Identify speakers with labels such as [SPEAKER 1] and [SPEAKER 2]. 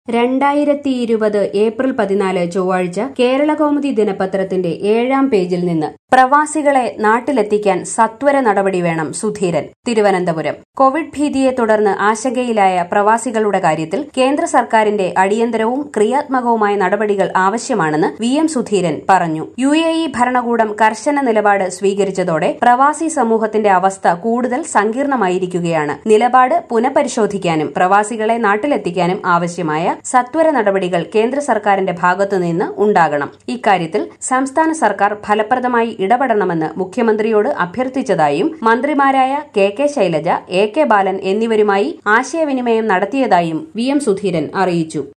[SPEAKER 1] രണ്ടായിരത്തി ഇരുപത് ഏപ്രിൽ പതിനാല് ചൊവ്വാഴ്ച കേരളകൗമുദി ദിനപത്രത്തിന്റെ ഏഴാം പേജിൽ നിന്ന് പ്രവാസികളെ നാട്ടിലെത്തിക്കാൻ സത്വര നടപടി വേണം സുധീരൻ തിരുവനന്തപുരം കോവിഡ് ഭീതിയെ തുടർന്ന് ആശങ്കയിലായ പ്രവാസികളുടെ കാര്യത്തിൽ കേന്ദ്ര സർക്കാരിന്റെ അടിയന്തരവും ക്രിയാത്മകവുമായ നടപടികൾ ആവശ്യമാണെന്ന് വി എം സുധീരൻ പറഞ്ഞു യു എ ഇ ഭരണകൂടം കർശന നിലപാട് സ്വീകരിച്ചതോടെ പ്രവാസി സമൂഹത്തിന്റെ അവസ്ഥ കൂടുതൽ സങ്കീർണമായിരിക്കുകയാണ് നിലപാട് പുനഃപരിശോധിക്കാനും പ്രവാസികളെ നാട്ടിലെത്തിക്കാനും ആവശ്യമായ സത്വര നടപടികൾ കേന്ദ്ര സർക്കാരിന്റെ ഭാഗത്തുനിന്ന് ഉണ്ടാകണം ഇക്കാര്യത്തിൽ സംസ്ഥാന സർക്കാർ ഫലപ്രദമായി ഇടപെടണമെന്ന് മുഖ്യമന്ത്രിയോട് അഭ്യർത്ഥിച്ചതായും മന്ത്രിമാരായ K K Shailaja A K Balan എന്നിവരുമായി ആശയവിനിമയം നടത്തിയതായും വി എം സുധീരൻ അറിയിച്ചു